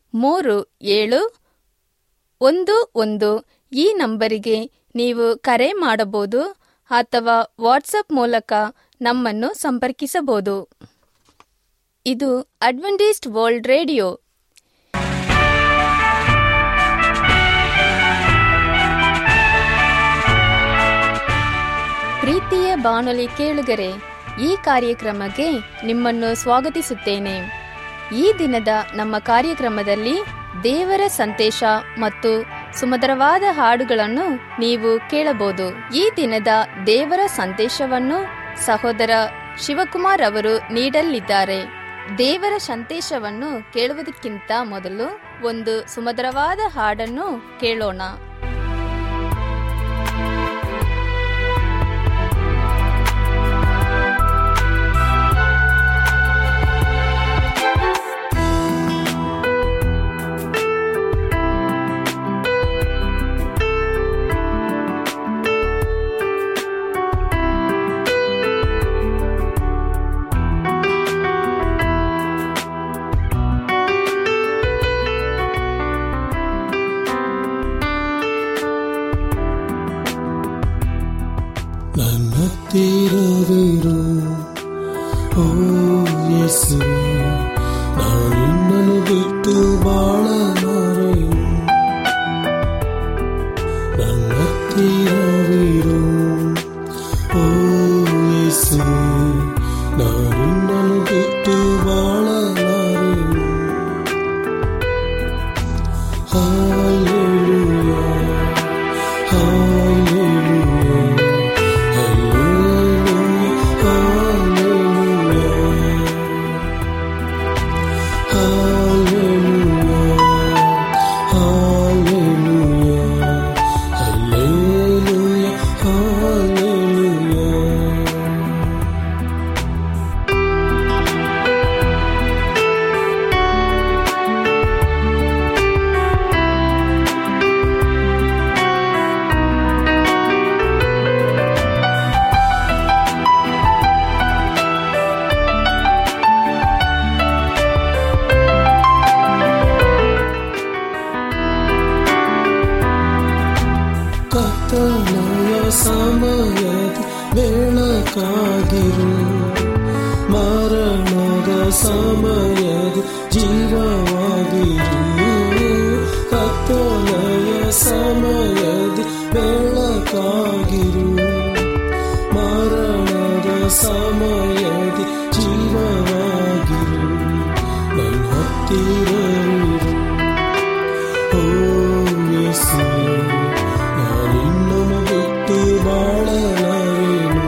ಮೂರು ಏಳು ಒಂದು ಒಂದು ಈ ನಂಬರಿಗೆ ನೀವು ಕರೆ ಮಾಡಬಹುದು ಅಥವಾ ವಾಟ್ಸಪ್ ಮೂಲಕ ನಮ್ಮನ್ನು ಸಂಪರ್ಕಿಸಬಹುದು ಇದು ಅಡ್ವೆಂಟಿಸ್ಟ್ ವರ್ಲ್ಡ್ ರೇಡಿಯೋ ಪ್ರೀತಿಯ ಬಾನುಲಿ ಕೇಳುಗರೆ ಈ ಕಾರ್ಯಕ್ರಮಕ್ಕೆ ನಿಮ್ಮನ್ನು ಸ್ವಾಗತಿಸುತ್ತೇನೆ ಈ ದಿನದ ನಮ್ಮ ಕಾರ್ಯಕ್ರಮದಲ್ಲಿ ದೇವರ ಸಂದೇಶ ಮತ್ತು ಸುಮಧುರವಾದ ಹಾಡುಗಳನ್ನು ನೀವು ಕೇಳಬಹುದು ಈ ದಿನದ ದೇವರ ಸಂದೇಶವನ್ನು ಸಹೋದರ ಶಿವಕುಮಾರ್ ಅವರು ನೀಡಲಿದ್ದಾರೆ ದೇವರ ಸಂದೇಶವನ್ನು ಕೇಳುವುದಕ್ಕಿಂತ ಮೊದಲು ಒಂದು ಸುಮಧುರವಾದ ಹಾಡನ್ನು ಕೇಳೋಣ ನನ್ನ ಹತ್ತಿರವಿರು ಓ ಯೇಸು ನಾನಿನ್ನನು ಬಿಟ್ಟು ಬಾಳಲಾರೆನು ನನ್ನ ಹತ್ತಿರವಿರು ಓ ಯೇಸು ನಾನಿನ್ನನು ಬಿಟ್ಟು ಬಾಳಲಾರೆನು Hallelujah, hallelujah. ಕತ್ತಲೆಯ ಸಮಯದ ಬೆಳಕಾಗಿರು ಮರಣದ ಸಮಯದ ಜೀವವಾಗಿರು ಕತ್ತಲೆಯ ಸಮಯದ ಬೆಳಕಾಗಿರು ಮರಣದ ಸಮಯದ ಜೀವವಾಗಿರು ನನ್ನ ಹತ್ತಿರವಿರು ಓ ಯೇಸು ನಾನಿನ್ನನು ಬಿಟ್ಟು ಬಾಳಲಾರೆನು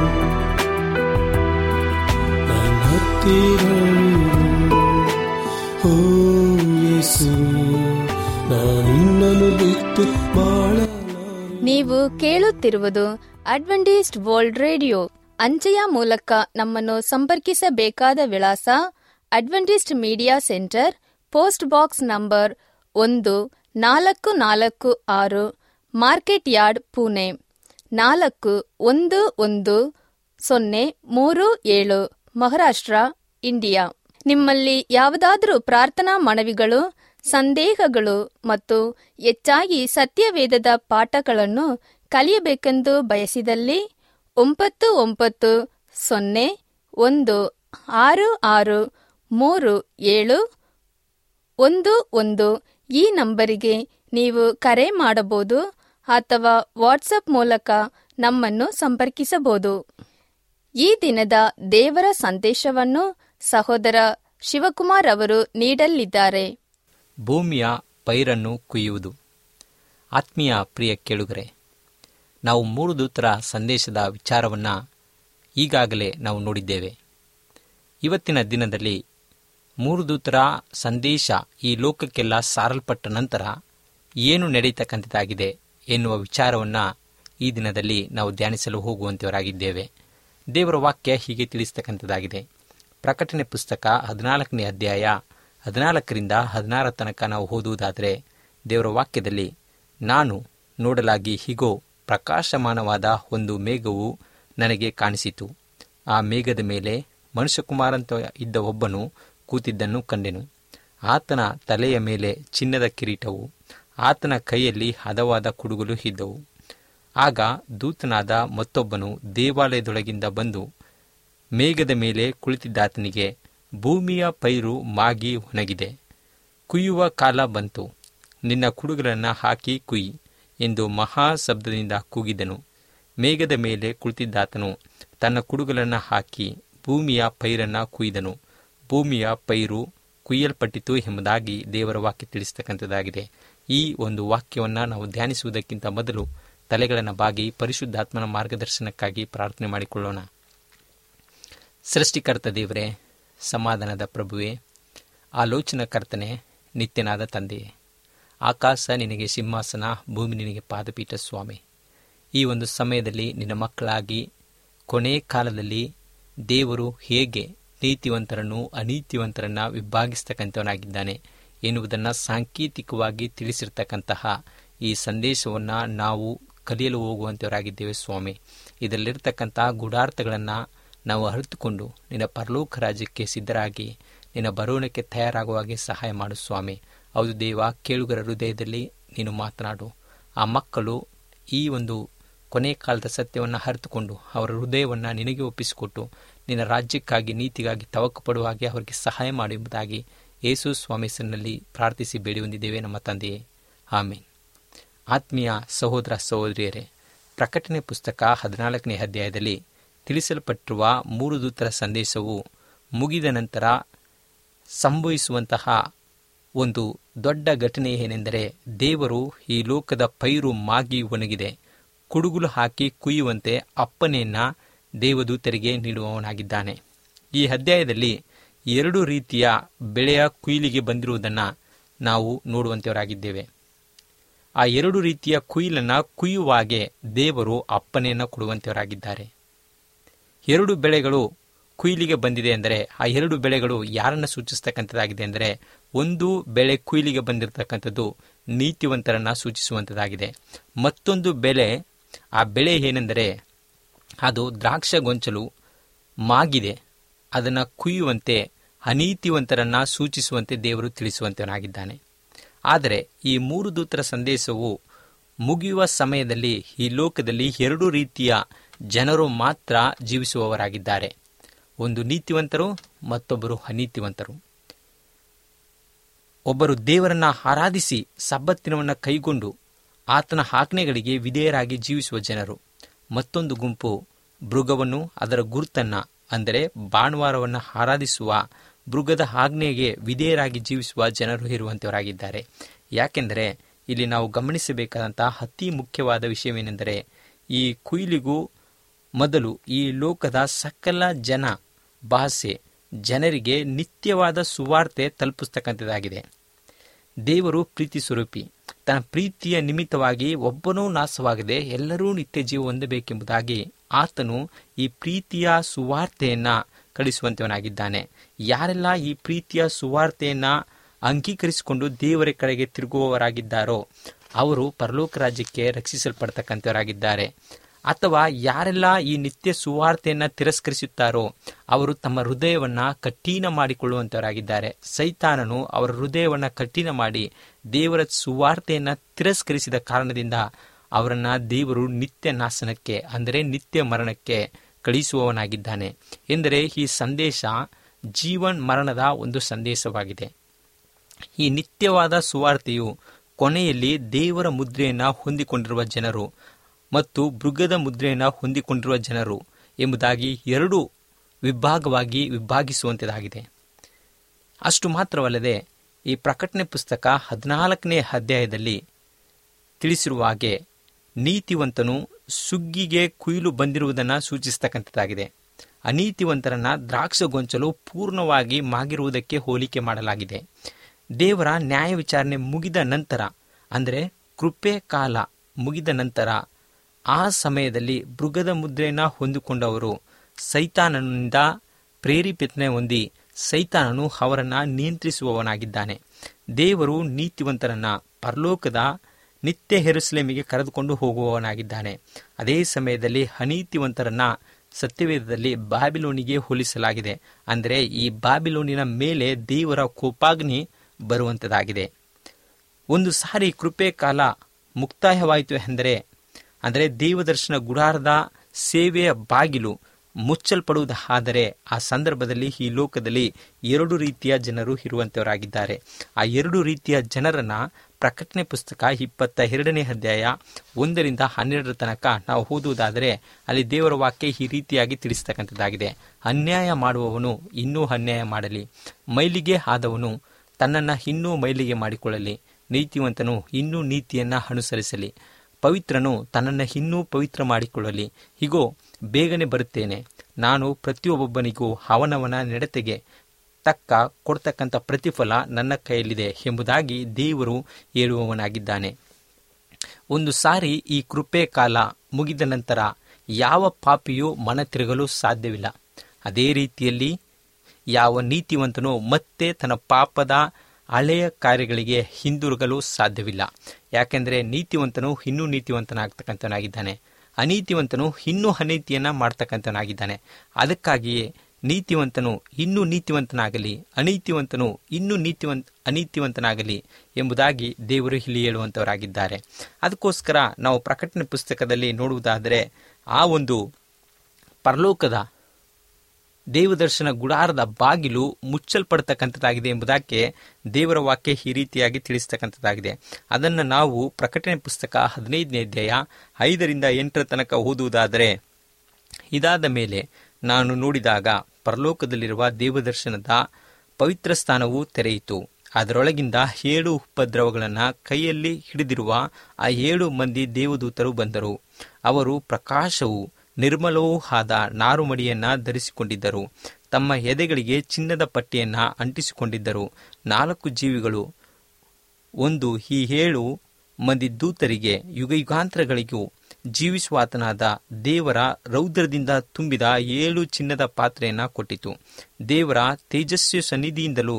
ನನ್ನ ಹತ್ತಿರವಿರು ಓ ಯೇಸು ನಾನಿನ್ನನು ಬಿಟ್ಟು ಬಾಳಲಾರೆ ನೀವು ಕೇಳುತ್ತಿರುವುದು ಅಡ್ವೆಂಟಿಸ್ಟ್ ವರ್ಲ್ಡ್ ರೇಡಿಯೋ ಅಂಚೆಯ ಮೂಲಕ ನಮ್ಮನ್ನು ಸಂಪರ್ಕಿಸಬೇಕಾದ ವಿಳಾಸ Adventist media centre post box number ಒಂದು ನಾಲ್ಕು ನಾಲ್ಕು ಆರು ಮಾರ್ಕೆಟ್ ಯಾರ್ಡ್ ಪುಣೆ ನಾಲ್ಕು ಒಂದು ಒಂದು ಸೊನ್ನೆ ಮೂರು ಏಳು ಮಹಾರಾಷ್ಟ್ರ ಇಂಡಿಯಾ ನಿಮ್ಮಲ್ಲಿ ಯಾವುದಾದರೂ ಪ್ರಾರ್ಥನಾ ಮನವಿಗಳು ಸಂದೇಹಗಳು ಮತ್ತು ಹೆಚ್ಚಾಗಿ ಸತ್ಯವೇದದ ಪಾಠಗಳನ್ನು ಕಲಿಯಬೇಕೆಂದು ಬಯಸಿದಲ್ಲಿ ಒಂಬತ್ತು ಒಂಬತ್ತು ಸೊನ್ನೆ ಒಂದು ಆರು ಆರು ಮೂರು ಏಳು ಒಂದು ಒಂದು ಈ ನಂಬರಿಗೆ ನೀವು ಕರೆ ಮಾಡಬಹುದು ಅಥವಾ ವಾಟ್ಸಪ್ ಮೂಲಕ ನಮ್ಮನ್ನು ಸಂಪರ್ಕಿಸಬಹುದು ಈ ದಿನದ ದೇವರ ಸಂದೇಶವನ್ನು ಸಹೋದರ ಶಿವಕುಮಾರ್ ಅವರು ನೀಡಲಿದ್ದಾರೆ ಭೂಮಿಯ ಪೈರನ್ನು ಕುಯ್ಯುವುದು ಆತ್ಮೀಯ ಪ್ರಿಯ ಕೇಳುಗರೆ ನಾವು ಮೂರು ದೂತರ ಸಂದೇಶದ ವಿಚಾರವನ್ನು ಈಗಾಗಲೇ ನಾವು ನೋಡಿದ್ದೇವೆ ಇವತ್ತಿನ ದಿನದಲ್ಲಿ ಮೂರು ದೂತರ ಸಂದೇಶ ಈ ಲೋಕಕ್ಕೆಲ್ಲ ಸಾರಲ್ಪಟ್ಟ ನಂತರ ಏನು ನಡೀತಕ್ಕಂಥದ್ದಾಗಿದೆ ಎನ್ನುವ ವಿಚಾರವನ್ನು ಈ ದಿನದಲ್ಲಿ ನಾವು ಧ್ಯಾನಿಸಲು ಹೋಗುವಂತವರಾಗಿದ್ದೇವೆ ದೇವರ ವಾಕ್ಯ ಹೀಗೆ ತಿಳಿಸ್ತಕ್ಕಂಥದ್ದಾಗಿದೆ ಪ್ರಕಟಣೆ ಪುಸ್ತಕ ಹದಿನಾಲ್ಕನೇ ಅಧ್ಯಾಯ ಹದಿನಾಲ್ಕರಿಂದ ಹದಿನಾರ ತನಕ ನಾವು ಓದುವುದಾದರೆ ದೇವರ ವಾಕ್ಯದಲ್ಲಿ ನಾನು ನೋಡಲಾಗಿ ಹೀಗೋ ಪ್ರಕಾಶಮಾನವಾದ ಒಂದು ಮೇಘವು ನನಗೆ ಕಾಣಿಸಿತು ಆ ಮೇಘದ ಮೇಲೆ ಮನುಷ್ಯಕುಮಾರಂತ ಇದ್ದ ಒಬ್ಬನು ಕೂತಿದ್ದನ್ನು ಕಂಡೆನು ಆತನ ತಲೆಯ ಮೇಲೆ ಚಿನ್ನದ ಕಿರೀಟವು ಆತನ ಕೈಯಲ್ಲಿ ಹದವಾದ ಕುಡುಗಲು ಇದ್ದವು ಆಗ ದೂತನಾದ ಮತ್ತೊಬ್ಬನು ದೇವಾಲಯದೊಳಗಿಂದ ಬಂದು ಮೇಘದ ಮೇಲೆ ಕುಳಿತಿದ್ದಾತನಿಗೆ ಭೂಮಿಯ ಪೈರು ಮಾಗಿ ಒಣಗಿದೆ ಕುಯ್ಯುವ ಕಾಲ ಬಂತು ನಿನ್ನ ಕುಡುಗಲನ್ನು ಹಾಕಿ ಕುಯ್ ಎಂದು ಮಹಾ ಶಬ್ದದಿಂದ ಕೂಗಿದನು ಮೇಘದ ಮೇಲೆ ಕುಳಿತಿದ್ದಾತನು ತನ್ನ ಕುಡುಗಲನ್ನು ಹಾಕಿ ಭೂಮಿಯ ಪೈರನ್ನು ಕುಯ್ದನು ಭೂಮಿಯ ಪೈರು ಕುಯ್ಯಲ್ಪಟ್ಟಿತು ಎಂಬುದಾಗಿ ದೇವರ ವಾಕ್ಯ ತಿಳಿಸ್ತಕ್ಕಂಥದ್ದಾಗಿದೆ ಈ ಒಂದು ವಾಕ್ಯವನ್ನು ನಾವು ಧ್ಯಾನಿಸುವುದಕ್ಕಿಂತ ಮೊದಲು ತಲೆಗಳನ್ನು ಬಾಗಿ ಪರಿಶುದ್ಧಾತ್ಮನ ಮಾರ್ಗದರ್ಶನಕ್ಕಾಗಿ ಪ್ರಾರ್ಥನೆ ಮಾಡಿಕೊಳ್ಳೋಣ ಸೃಷ್ಟಿಕರ್ತ ದೇವರೇ ಸಮಾಧಾನದ ಪ್ರಭುವೇ ಆಲೋಚನಕರ್ತನೆ ನಿತ್ಯನಾದ ತಂದೆಯೇ ಆಕಾಶ ನಿನಗೆ ಸಿಂಹಾಸನ ಭೂಮಿ ನಿನಗೆ ಪಾದಪೀಠ ಸ್ವಾಮಿ ಈ ಒಂದು ಸಮಯದಲ್ಲಿ ನಿನ್ನ ಮಕ್ಕಳಾಗಿ ಕೊನೆ ಕಾಲದಲ್ಲಿ ದೇವರು ಹೇಗೆ ನೀತಿವಂತರನ್ನು ಅನೀತಿವಂತರನ್ನು ವಿಭಾಗಿಸ್ತಕ್ಕಂಥವನಾಗಿದ್ದಾನೆ ಎನ್ನುವುದನ್ನು ಸಾಂಕೇತಿಕವಾಗಿ ತಿಳಿಸಿರ್ತಕ್ಕಂತಹ ಈ ಸಂದೇಶವನ್ನು ನಾವು ಕಲಿಯಲು ಹೋಗುವಂಥವರಾಗಿದ್ದೇವೆ ಸ್ವಾಮಿ ಇದರಲ್ಲಿರ್ತಕ್ಕಂತಹ ಗೂಢಾರ್ಥಗಳನ್ನು ನಾವು ಅರಿತುಕೊಂಡು ನಿನ್ನ ಪರಲೋಕ ರಾಜ್ಯಕ್ಕೆ ಸಿದ್ಧರಾಗಿ ನಿನ್ನ ಬರೋಣಕ್ಕೆ ತಯಾರಾಗುವ ಹಾಗೆ ಸಹಾಯ ಮಾಡು ಸ್ವಾಮಿ ಹೌದು ದೇವ ಕೇಳುಗರ ಹೃದಯದಲ್ಲಿ ನೀನು ಮಾತನಾಡು ಆ ಮಕ್ಕಳು ಈ ಒಂದು ಕೊನೆ ಕಾಲದ ಸತ್ಯವನ್ನು ಅರಿತುಕೊಂಡು ಅವರ ಹೃದಯವನ್ನು ನಿನಗೆ ಒಪ್ಪಿಸಿಕೊಟ್ಟು ನಿನ್ನ ರಾಜ್ಯಕ್ಕಾಗಿ ನೀತಿಗಾಗಿ ತವಕ ಪಡುವ ಹಾಗೆ ಅವರಿಗೆ ಸಹಾಯ ಮಾಡು ಎಂಬುದಾಗಿ ಯೇಸು ಸ್ವಾಮೀಸನಲ್ಲಿ ಪ್ರಾರ್ಥಿಸಿ ಬೇಡಿ ಹೊಂದಿದ್ದೇವೆ ನಮ್ಮ ತಂದೆಯೇ ಆಮೇನ್ ಆತ್ಮೀಯ ಸಹೋದರ ಸಹೋದರಿಯರೇ ಪ್ರಕಟಣೆ ಪುಸ್ತಕ ಹದಿನಾಲ್ಕನೇ ಅಧ್ಯಾಯದಲ್ಲಿ ತಿಳಿಸಲ್ಪಟ್ಟಿರುವ ಮೂರು ದೂತರ ಸಂದೇಶವು ಮುಗಿದ ನಂತರ ಸಂಭವಿಸುವಂತಹ ಒಂದು ದೊಡ್ಡ ಘಟನೆ ಏನೆಂದರೆ ದೇವರು ಈ ಲೋಕದ ಪೈರು ಮಾಗಿ ಒಣಗಿದೆ ಕುಡುಗುಲು ಹಾಕಿ ಕುಯ್ಯುವಂತೆ ಅಪ್ಪನೆಯನ್ನ ದೇವದೂತರಿಗೆ ನೀಡುವವನಾಗಿದ್ದಾನೆ ಈ ಅಧ್ಯಾಯದಲ್ಲಿ ಎರಡು ರೀತಿಯ ಬೆಳೆಯ ಕುಯ್ಲಿಗೆ ಬಂದಿರುವುದನ್ನು ನಾವು ನೋಡುವಂತೆಯವರಾಗಿದ್ದೇವೆ ಆ ಎರಡು ರೀತಿಯ ಕುಯ್ಲನ್ನು ಕುಯ್ಯುವಾಗೆ ದೇವರು ಅಪ್ಪನೆಯನ್ನು ಕೊಡುವಂತೆಯವರಾಗಿದ್ದಾರೆ ಎರಡು ಬೆಳೆಗಳು ಕುಯ್ಲಿಗೆ ಬಂದಿದೆ ಅಂದರೆ ಆ ಎರಡು ಬೆಳೆಗಳು ಯಾರನ್ನು ಸೂಚಿಸ್ತಕ್ಕಂಥದ್ದಾಗಿದೆ ಅಂದರೆ ಒಂದು ಬೆಳೆ ಕುಯ್ಲಿಗೆ ಬಂದಿರತಕ್ಕಂಥದ್ದು ನೀತಿವಂತರನ್ನು ಸೂಚಿಸುವಂಥದ್ದಾಗಿದೆ ಮತ್ತೊಂದು ಬೆಳೆ ಆ ಬೆಳೆ ಏನೆಂದರೆ ಅದು ದ್ರಾಕ್ಷ ಗೊಂಚಲು ಮಾಗಿದೆ ಅದನ್ನು ಕುಯ್ಯುವಂತೆ ಅನೀತಿವಂತರನ್ನ ಸೂಚಿಸುವಂತೆ ದೇವರು ತಿಳಿಸುವಂತವನಾಗಿದ್ದಾನೆ ಆದರೆ ಈ ಮೂರು ದೂತರ ಸಂದೇಶವು ಮುಗಿಯುವ ಸಮಯದಲ್ಲಿ ಈ ಲೋಕದಲ್ಲಿ ಎರಡು ರೀತಿಯ ಜನರು ಮಾತ್ರ ಜೀವಿಸುವವರಾಗಿದ್ದಾರೆ ಒಂದು ನೀತಿವಂತರು ಮತ್ತೊಬ್ಬರು ಅನೀತಿವಂತರು ಒಬ್ಬರು ದೇವರನ್ನ ಆರಾಧಿಸಿ ಸಬ್ಬತ್ತಿನವನ್ನು ಕೈಗೊಂಡು ಆತನ ಆಜ್ಞೆಗಳಿಗೆ ವಿಧೇಯರಾಗಿ ಜೀವಿಸುವ ಜನರು ಮತ್ತೊಂದು ಗುಂಪು ಮೃಗವನ್ನು ಅದರ ಗುರುತನ್ನು ಅಂದರೆ ಭಾನುವಾರವನ್ನು ಆರಾಧಿಸುವ ಮೃಗದ ಆಜ್ಞೆಗೆ ವಿಧೇಯರಾಗಿ ಜೀವಿಸುವ ಜನರು ಇರುವಂತವರಾಗಿದ್ದಾರೆ ಯಾಕೆಂದರೆ ಇಲ್ಲಿ ನಾವು ಗಮನಿಸಬೇಕಾದಂತಹ ಅತಿ ಮುಖ್ಯವಾದ ವಿಷಯವೇನೆಂದರೆ ಈ ಕುಯ್ಲಿಗೂ ಮೊದಲು ಈ ಲೋಕದ ಸಕಲ ಜನ ಭಾಷೆ ಜನರಿಗೆ ನಿತ್ಯವಾದ ಸುವಾರ್ತೆ ತಲುಪಿಸ್ತಕ್ಕಂಥದ್ದಾಗಿದೆ ದೇವರು ಪ್ರೀತಿ ಸ್ವರೂಪಿ ತನ್ನ ಪ್ರೀತಿಯ ನಿಮಿತ್ತವಾಗಿ ಒಬ್ಬನೂ ನಾಶವಾಗದೆ ಎಲ್ಲರೂ ನಿತ್ಯ ಜೀವ ಹೊಂದಬೇಕೆಂಬುದಾಗಿ ಆತನು ಈ ಪ್ರೀತಿಯ ಸುವಾರ್ತೆಯನ್ನ ಕಳಿಸುವಂತವನಾಗಿದ್ದಾನೆ ಯಾರೆಲ್ಲ ಈ ಪ್ರೀತಿಯ ಸುವಾರ್ತೆಯನ್ನ ಅಂಗೀಕರಿಸಿಕೊಂಡು ದೇವರ ಕಡೆಗೆ ತಿರುಗುವವರಾಗಿದ್ದಾರೋ ಅವರು ಪರಲೋಕ ರಾಜ್ಯಕ್ಕೆ ರಕ್ಷಿಸಲ್ಪಡ್ತಕ್ಕಂಥವರಾಗಿದ್ದಾರೆ ಅಥವಾ ಯಾರೆಲ್ಲ ಈ ನಿತ್ಯ ಸುವಾರ್ತೆಯನ್ನು ತಿರಸ್ಕರಿಸುತ್ತಾರೋ ಅವರು ತಮ್ಮ ಹೃದಯವನ್ನ ಕಠಿಣ ಮಾಡಿಕೊಳ್ಳುವಂತವರಾಗಿದ್ದಾರೆ ಸೈತಾನನು ಅವರ ಹೃದಯವನ್ನ ಕಠಿಣ ಮಾಡಿ ದೇವರ ಸುವಾರ್ತೆಯನ್ನ ತಿರಸ್ಕರಿಸಿದ ಕಾರಣದಿಂದ ಅವರನ್ನ ದೇವರು ನಿತ್ಯ ನಾಶನಕ್ಕೆ ಅಂದರೆ ನಿತ್ಯ ಮರಣಕ್ಕೆ ಕಳಿಸುವವನಾಗಿದ್ದಾನೆ ಎಂದರೆ ಈ ಸಂದೇಶ ಜೀವನ್ ಮರಣದ ಒಂದು ಸಂದೇಶವಾಗಿದೆ ಈ ನಿತ್ಯವಾದ ಸುವಾರ್ತೆಯು ಕೊನೆಯಲ್ಲಿ ದೇವರ ಮುದ್ರೆಯನ್ನು ಹೊಂದಿಕೊಂಡಿರುವ ಜನರು ಮತ್ತು ಮೃಗದ ಮುದ್ರೆಯನ್ನು ಹೊಂದಿಕೊಂಡಿರುವ ಜನರು ಎಂಬುದಾಗಿ ಎರಡು ವಿಭಾಗವಾಗಿ ವಿಭಾಗಿಸುವಂಥದ್ದಾಗಿದೆ ಅಷ್ಟು ಮಾತ್ರವಲ್ಲದೆ ಈ ಪ್ರಕಟಣೆ ಪುಸ್ತಕ ಹದಿನಾಲ್ಕನೇ ಅಧ್ಯಾಯದಲ್ಲಿ ತಿಳಿಸಿರುವ ಹಾಗೆ ನೀತಿವಂತನು ಸುಗ್ಗಿಗೆ ಕುಯ್ಲು ಬಂದಿರುವುದನ್ನು ಸೂಚಿಸ್ತಕ್ಕಂಥದ್ದಾಗಿದೆ ಅನೀತಿವಂತರನ್ನ ದ್ರಾಕ್ಷ ಗೊಂಚಲು ಪೂರ್ಣವಾಗಿ ಮಾಗಿರುವುದಕ್ಕೆ ಹೋಲಿಕೆ ಮಾಡಲಾಗಿದೆ ದೇವರ ನ್ಯಾಯ ವಿಚಾರಣೆ ಮುಗಿದ ನಂತರ ಅಂದರೆ ಕೃಪೆ ಕಾಲ ಮುಗಿದ ನಂತರ ಆ ಸಮಯದಲ್ಲಿ ಮೃಗದ ಮುದ್ರೆಯನ್ನು ಹೊಂದಿಕೊಂಡವರು ಸೈತಾನನಿಂದ ಪ್ರೇರೇಪಿತನೆ ಹೊಂದಿ ಸೈತಾನನು ಅವರನ್ನು ನಿಯಂತ್ರಿಸುವವನಾಗಿದ್ದಾನೆ ದೇವರು ನೀತಿವಂತರನ್ನ ಪರಲೋಕದ ನಿತ್ಯ ಹೆರುಸಲೇಮಿಗೆ ಕರೆದುಕೊಂಡು ಹೋಗುವವನಾಗಿದ್ದಾನೆ ಅದೇ ಸಮಯದಲ್ಲಿ ಅನೀತಿವಂತರನ್ನ ಸತ್ಯವೇದದಲ್ಲಿ ಬಾಬಿಲೋನಿಗೆ ಹೋಲಿಸಲಾಗಿದೆ ಅಂದರೆ ಈ ಬಾಬಿಲೋನಿನ ಮೇಲೆ ದೇವರ ಕೋಪಾಗ್ನಿ ಬರುವಂಥದ್ದಾಗಿದೆ ಒಂದು ಸಾರಿ ಕೃಪೆ ಕಾಲ ಮುಕ್ತಾಯವಾಯಿತು ಎಂದರೆ ಅಂದರೆ ದೇವದರ್ಶನ ಗುಡಾರದ ಸೇವೆಯ ಬಾಗಿಲು ಮುಚ್ಚಲ್ಪಡುವುದಾದರೆ ಆ ಸಂದರ್ಭದಲ್ಲಿ ಈ ಲೋಕದಲ್ಲಿ ಎರಡು ರೀತಿಯ ಜನರು ಇರುವಂತವರಾಗಿದ್ದಾರೆ ಆ ಎರಡು ರೀತಿಯ ಜನರನ್ನ ಪ್ರಕಟಣೆ ಪುಸ್ತಕ ಇಪ್ಪತ್ತ ಎರಡನೇ ಅಧ್ಯಾಯ ಒಂದರಿಂದ ಹನ್ನೆರಡರ ತನಕ ನಾವು ಓದುವುದಾದರೆ ಅಲ್ಲಿ ದೇವರ ವಾಕ್ಯ ಈ ರೀತಿಯಾಗಿ ತಿಳಿಸ್ತಕ್ಕಂಥದ್ದಾಗಿದೆ ಅನ್ಯಾಯ ಮಾಡುವವನು ಇನ್ನೂ ಅನ್ಯಾಯ ಮಾಡಲಿ ಮೈಲಿಗೆ ಆದವನು ತನ್ನನ್ನು ಇನ್ನೂ ಮೈಲಿಗೆ ಮಾಡಿಕೊಳ್ಳಲಿ ನೀತಿವಂತನು ಇನ್ನೂ ನೀತಿಯನ್ನ ಅನುಸರಿಸಲಿ ಪವಿತ್ರನು ತನ್ನನ್ನು ಇನ್ನೂ ಪವಿತ್ರ ಮಾಡಿಕೊಳ್ಳಲಿ ಹೀಗೋ ಬೇಗನೆ ಬರುತ್ತೇನೆ ನಾನು ಪ್ರತಿಯೊಬ್ಬೊಬ್ಬನಿಗೂ ಅವನವನ ನಡತೆಗೆ ತಕ್ಕ ಕೊಡ್ತಕ್ಕಂಥ ಪ್ರತಿಫಲ ನನ್ನ ಕೈಯಲ್ಲಿದೆ ಎಂಬುದಾಗಿ ದೇವರು ಹೇಳುವವನಾಗಿದ್ದಾನೆ ಒಂದು ಸಾರಿ ಈ ಕೃಪೆ ಕಾಲ ಮುಗಿದ ನಂತರ ಯಾವ ಪಾಪಿಯೂ ಮನ ತಿರುಗಲು ಸಾಧ್ಯವಿಲ್ಲ ಅದೇ ರೀತಿಯಲ್ಲಿ ಯಾವ ನೀತಿವಂತನು ಮತ್ತೆ ತನ್ನ ಪಾಪದ ಹಳೆಯ ಕಾರ್ಯಗಳಿಗೆ ಹಿಂದಿರುಗಲು ಸಾಧ್ಯವಿಲ್ಲ ಯಾಕೆಂದರೆ ನೀತಿವಂತನು ಇನ್ನೂ ನೀತಿವಂತನಾಗ್ತಕ್ಕಂಥನಾಗಿದ್ದಾನೆ ಅನೀತಿವಂತನು ಇನ್ನೂ ಅನೀತಿಯನ್ನ ಮಾಡ್ತಕ್ಕಂಥನಾಗಿದ್ದಾನೆ ಅದಕ್ಕಾಗಿಯೇ ನೀತಿವಂತನು ಇನ್ನೂ ನೀತಿವಂತನಾಗಲಿ ಅನೀತಿವಂತನು ಇನ್ನೂ ನೀತಿವಂತ ಅನೀತಿವಂತನಾಗಲಿ ಎಂಬುದಾಗಿ ದೇವರು ಇಲ್ಲಿ ಹೇಳುವಂತವರಾಗಿದ್ದಾರೆ ಅದಕ್ಕೋಸ್ಕರ ನಾವು ಪ್ರಕಟಣೆ ಪುಸ್ತಕದಲ್ಲಿ ನೋಡುವುದಾದರೆ ಆ ಒಂದು ಪರಲೋಕದ ದೇವದರ್ಶನ ಗುಡಾರದ ಬಾಗಿಲು ಮುಚ್ಚಲ್ಪಡ್ತಕ್ಕಂಥದ್ದಾಗಿದೆ ಎಂಬುದಕ್ಕೆ ದೇವರ ವಾಕ್ಯ ಈ ರೀತಿಯಾಗಿ ತಿಳಿಸ್ತಕ್ಕಂಥದ್ದಾಗಿದೆ ಅದನ್ನು ನಾವು ಪ್ರಕಟಣೆ ಪುಸ್ತಕ ಹದಿನೈದನೇ ಅಧ್ಯಾಯ ಐದರಿಂದ ಎಂಟರ ತನಕ ಓದುವುದಾದರೆ ಇದಾದ ಮೇಲೆ ನಾನು ನೋಡಿದಾಗ ಪರಲೋಕದಲ್ಲಿರುವ ದೇವದರ್ಶನದ ಪವಿತ್ರ ಸ್ಥಾನವು ತೆರೆಯಿತು ಅದರೊಳಗಿಂದ ಏಳು ಉಪದ್ರವಗಳನ್ನು ಕೈಯಲ್ಲಿ ಹಿಡಿದಿರುವ ಆ ಏಳು ಮಂದಿ ದೇವದೂತರು ಬಂದರು ಅವರು ಪ್ರಕಾಶವು ನಿರ್ಮಲವೂ ಆದ ನಾರುಮಡಿಯನ್ನ ಧರಿಸಿಕೊಂಡಿದ್ದರು ತಮ್ಮ ಎದೆಗಳಿಗೆ ಚಿನ್ನದ ಪಟ್ಟಿಯನ್ನ ಅಂಟಿಸಿಕೊಂಡಿದ್ದರು ನಾಲ್ಕು ಜೀವಿಗಳು ಒಂದು ಈ ಏಳು ಮಂದಿ ದೂತರಿಗೆ ಯುಗಯುಗಾಂತರಗಳಿಗೂ ಜೀವಿಸುವಾತನಾದ ದೇವರ ರೌದ್ರದಿಂದ ತುಂಬಿದ ಏಳು ಚಿನ್ನದ ಪಾತ್ರೆಯನ್ನ ಕೊಟ್ಟಿತು ದೇವರ ತೇಜಸ್ವಿ ಸನ್ನಿಧಿಯಿಂದಲೂ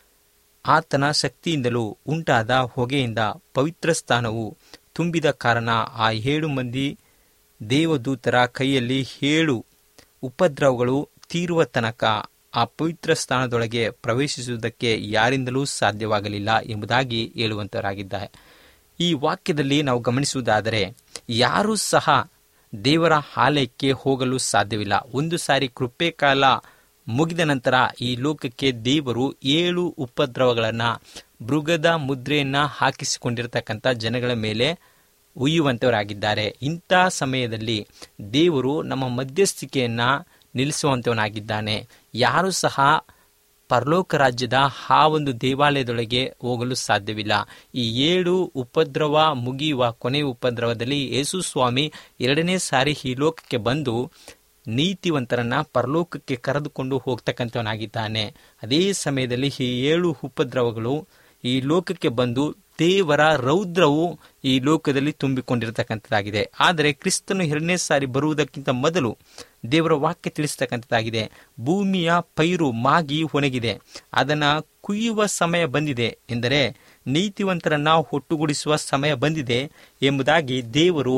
ಆತನ ಶಕ್ತಿಯಿಂದಲೂ ಉಂಟಾದ ಹೊಗೆಯಿಂದ ಪವಿತ್ರ ಸ್ಥಾನವು ತುಂಬಿದ ಕಾರಣ ಆ ಏಳು ಮಂದಿ ದೇವದೂತರ ಕೈಯಲ್ಲಿ ಏಳು ಉಪದ್ರವಗಳು ತೀರುವ ತನಕ ಆ ಪವಿತ್ರ ಸ್ಥಾನದೊಳಗೆ ಪ್ರವೇಶಿಸುವುದಕ್ಕೆ ಯಾರಿಂದಲೂ ಸಾಧ್ಯವಾಗಲಿಲ್ಲ ಎಂಬುದಾಗಿ ಹೇಳುವಂತವರಾಗಿದ್ದಾರೆ ಈ ವಾಕ್ಯದಲ್ಲಿ ನಾವು ಗಮನಿಸುವುದಾದರೆ ಯಾರೂ ಸಹ ದೇವರ ಆಲಯಕ್ಕೆ ಹೋಗಲು ಸಾಧ್ಯವಿಲ್ಲ ಒಂದು ಸಾರಿ ಕೃಪೆ ಕಾಲ ಮುಗಿದ ನಂತರ ಈ ಲೋಕಕ್ಕೆ ದೇವರು ಏಳು ಉಪದ್ರವಗಳನ್ನು ಮೃಗದ ಮುದ್ರೆಯನ್ನ ಹಾಕಿಸಿಕೊಂಡಿರತಕ್ಕಂಥ ಜನಗಳ ಮೇಲೆ ಉಯ್ಯುವಂತವರಾಗಿದ್ದಾರೆ ಇಂಥ ಸಮಯದಲ್ಲಿ ದೇವರು ನಮ್ಮ ಮಧ್ಯಸ್ಥಿಕೆಯನ್ನ ನಿಲ್ಲಿಸುವಂತವನಾಗಿದ್ದಾನೆ ಯಾರೂ ಸಹ ಪರಲೋಕ ರಾಜ್ಯದ ಆ ಒಂದು ದೇವಾಲಯದೊಳಗೆ ಹೋಗಲು ಸಾಧ್ಯವಿಲ್ಲ ಈ ಏಳು ಉಪದ್ರವ ಮುಗಿಯುವ ಕೊನೆಯ ಉಪದ್ರವದಲ್ಲಿ ಯೇಸು ಸ್ವಾಮಿ ಎರಡನೇ ಸಾರಿ ಈ ಲೋಕಕ್ಕೆ ಬಂದು ನೀತಿವಂತರನ್ನ ಪರಲೋಕಕ್ಕೆ ಕರೆದುಕೊಂಡು ಹೋಗ್ತಕ್ಕಂಥವನಾಗಿದ್ದಾನೆ ಅದೇ ಸಮಯದಲ್ಲಿ ಈ ಏಳು ಉಪದ್ರವಗಳು ಈ ಲೋಕಕ್ಕೆ ಬಂದು ದೇವರ ರೌದ್ರವು ಈ ಲೋಕದಲ್ಲಿ ತುಂಬಿಕೊಂಡಿರತಕ್ಕಂಥದ್ದಾಗಿದೆ ಆದರೆ ಕ್ರಿಸ್ತನು ಎರಡನೇ ಸಾರಿ ಬರುವುದಕ್ಕಿಂತ ಮೊದಲು ದೇವರ ವಾಕ್ಯ ತಿಳಿಸ್ತಕ್ಕಂಥದ್ದಾಗಿದೆ ಭೂಮಿಯ ಪೈರು ಮಾಗಿ ಒಣಗಿದೆ ಅದನ್ನು ಕುಯ್ಯುವ ಸಮಯ ಬಂದಿದೆ ಎಂದರೆ ನೀತಿವಂತರನ್ನ ಒಟ್ಟುಗೂಡಿಸುವ ಸಮಯ ಬಂದಿದೆ ಎಂಬುದಾಗಿ ದೇವರು